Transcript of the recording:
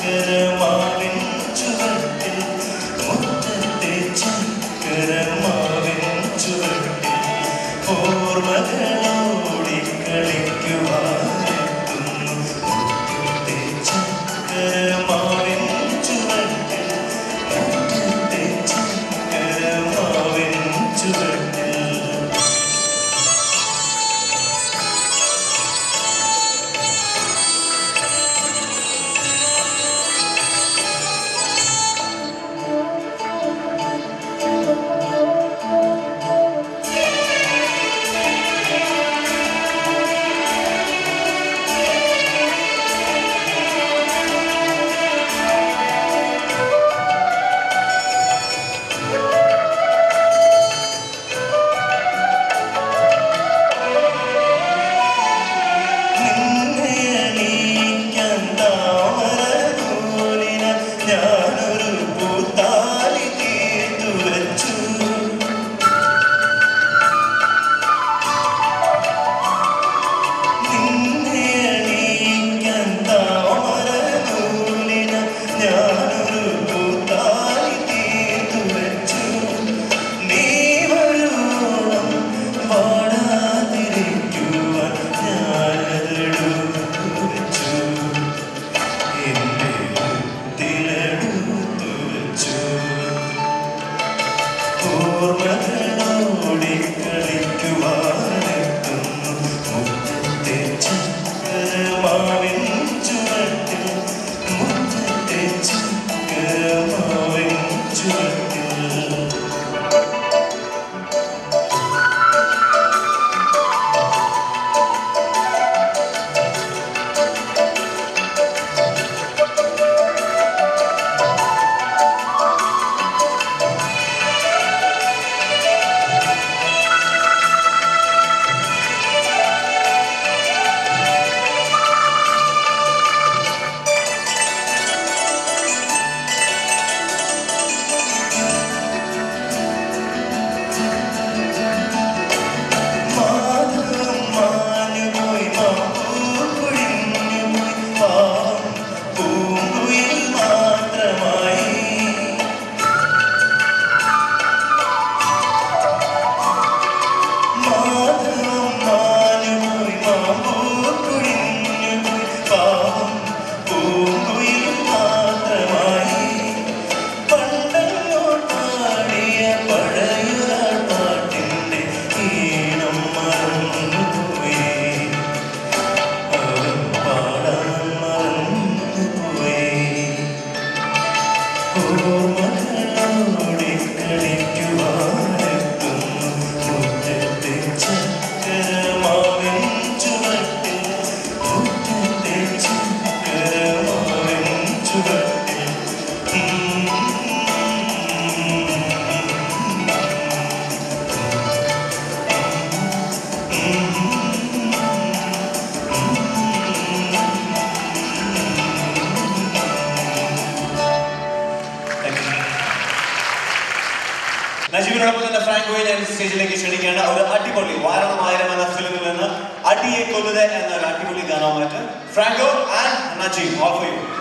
ചക്കരമാവിൻ ചുവട്ടിൽ മുറ്റത്തെ ചക്കരമാവിൻ ചുവട്ടിൽ ഓർമ്മകളോടി കളിക്കുവാനെത്തുന്നു മുറ്റത്തെ ചക്കരമാവിൻ ചുവട്ടിൽ മുറ്റത്തെ ചക്കരമാവിൻ ചുവട്ടിൽ നിന്നെണീക്കാൻ താമരനൂലിനാൽ ഞാനൊരു പൂത്താലി തീർത്തു വച്ചു. നിന്നെണീക്കാൻ താമരനൂലിനാൽ ഞാനൊരു പൂത്താലി തീർത്തു വച്ചു. നീ വരുവോളം പാടാതിരിക്കുവാൻ ഞാനതെടുത്തു വെച്ചു. എന്റെ മുത്തിലെടുത്തു വെച്ചു. ഓർമ്മകളോടി കളിക്കുവാനെത്തുന്നു മുറ്റത്തെ ചക്കരമാവിൻ ചുവട്ടിൽ മുറ്റത്തെ ചക്കരമാവിൻ ചുവട്ടിൽ മാധവം മാഞ്ഞുപോയി മാപ്പൂപ്പൊഴിഞ്ഞുപോയി പാവം പൂങ്കുയിൽ മാത്രമായി മാധവം മാഞ്ഞുപോയി മാപ്പൂപ്പൊഴിഞ്ഞുപോയി പാവം പൂങ്കുയിൽ മാത്രമായി പണ്ടങ്ങോട്ടാടിയ പഴയൊരാൾ പാട്ടിന്റെ ഈണം മറന്നുപോയി അവൻ പാടാൻ മറന്നുപോയി ഓർമ്മകളോടെ കളിക്കുവാനെത്തുന്നു മുറ്റത്തെ ചക്കരമാവിൻ ചുവട്ടിൽ മുറ്റത്തെ ചക്കരമാവിൻ ചുവട്ടിൽ നജീബിനോടൊപ്പം തന്നെ ഫ്രാങ്കോയെ ഞാൻ സ്റ്റേജിലേക്ക് ക്ഷണിക്കുകയാണ് ഒരു അടിപൊളി വാരണം ആയിരം എന്ന ഫിലിമിൽ നിന്ന് അടിയെ കൊല്ലുക എന്ന ഒരു അടിപൊളി ഗാനവുമായിട്ട് Franco and Najeeb all for U